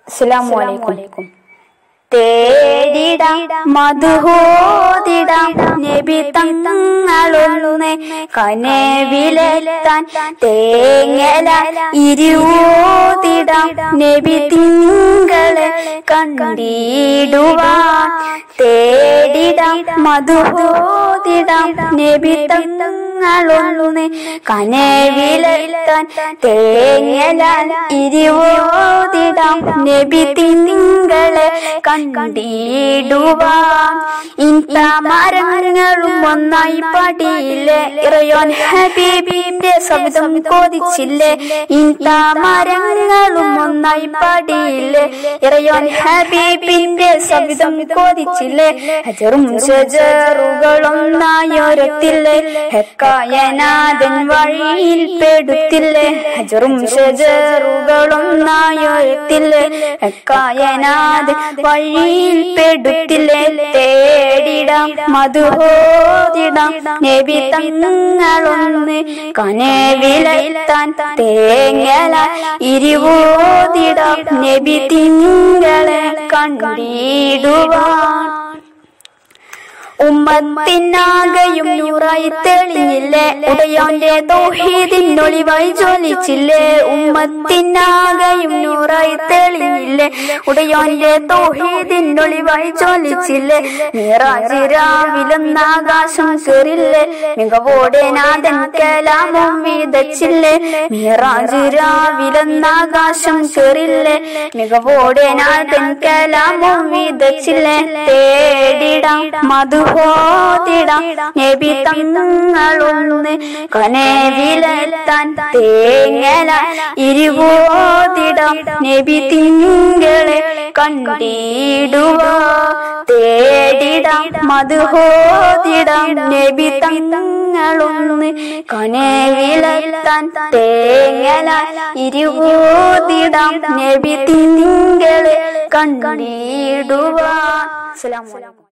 അസ്സലാമു അലൈക്കും തേടിടാം മധുഹോതിടാം നബി തങ്ങളൊന്ന് കനവിലെത്താൻ തേങ്ങല ഇരുവോതിടാം നബി തിങ്കളെ കണ്ടിടുവാൻ തേടിടാം മധുഹോതിടാം നബി തങ്ങളൊന്ന് കനവിലെത്താൻ തേങ്ങല ഇരുവോതിടാം നബി തിങ്കളെ കണ്ടിടുവാൻ ഇൻത മരങ്ങളും ഒന്നായി പടിയില്ലേ ഇറയോൻ ഹബീബിന്റെ ശബ്ദം കൊതിച്ചില്ലേ ഇൻത മരങ്ങളും ഒന്നായി പടിയില്ലേ ഇറയോൻ ഹബീബിന്റെ ശബ്ദം കൊതിച്ചില്ലേ ഹജറും ഷജറുകളൊന്നായൊരത്തില്ലേ ഹെക്കായനാഥൻ വഴിയിൽ പെടുത്തില്ലേ ഹജറും ഷജറുകളൊന്നായൊരത്തില്ലേ ഹെക്കായനാഥൻ വഴിയിൽ പെടുത്തില്ലേ തേടിടാം മധുഹോതിടാം നബി തങ്ങളൊന്ന് കനവിലെത്താൻ തേങ്ങല ഇരുവോതിടാം നബി തിങ്കളെ കണ്ടിടുവാൻ ഉമ്മത്തിനാകെയും നൂറായി തെളിഞ്ഞില്ലേ ഉടയോന്റെ ദോഹീദിനൊളിവായി ജ്വലിച്ചില്ലേ ഉമ്മത്തിനാകെയും നൂറായി തെളിഞ്ഞില്ലേ ഉടയോന്റെ ദോഹീദിനൊളിവായി ജ്വലിച്ചില്ലേ മിറാജ് രാവിലെന്ന ആകാശം കയറില്ലേ മികവോടെ നാഥൻ കലാമും വിതച്ചില്ലേ മിറാജ് രാവിലെന്ന ആകാശം കയറില്ലേ മികവോടെ നാഥൻ കലാമും വിതച്ചില്ലേ തേടിടാം മധുഹോതിടാം നബി തങ്ങളൊന്ന് കനവിലെത്താൻ തേങ്ങല ഇരുവോതിടാം നബി തിങ്കളെ കണ്ടിടുവാ തേടിടാം മധുഹോതിടാം നബി തങ്ങളൊന്ന് കനവിലെത്താൻ തേങ്ങല ഇരുവോതിടാം നബി തിങ്കളെ കണ്ടിടുവാ അസ്സലാമു അലൈക്കും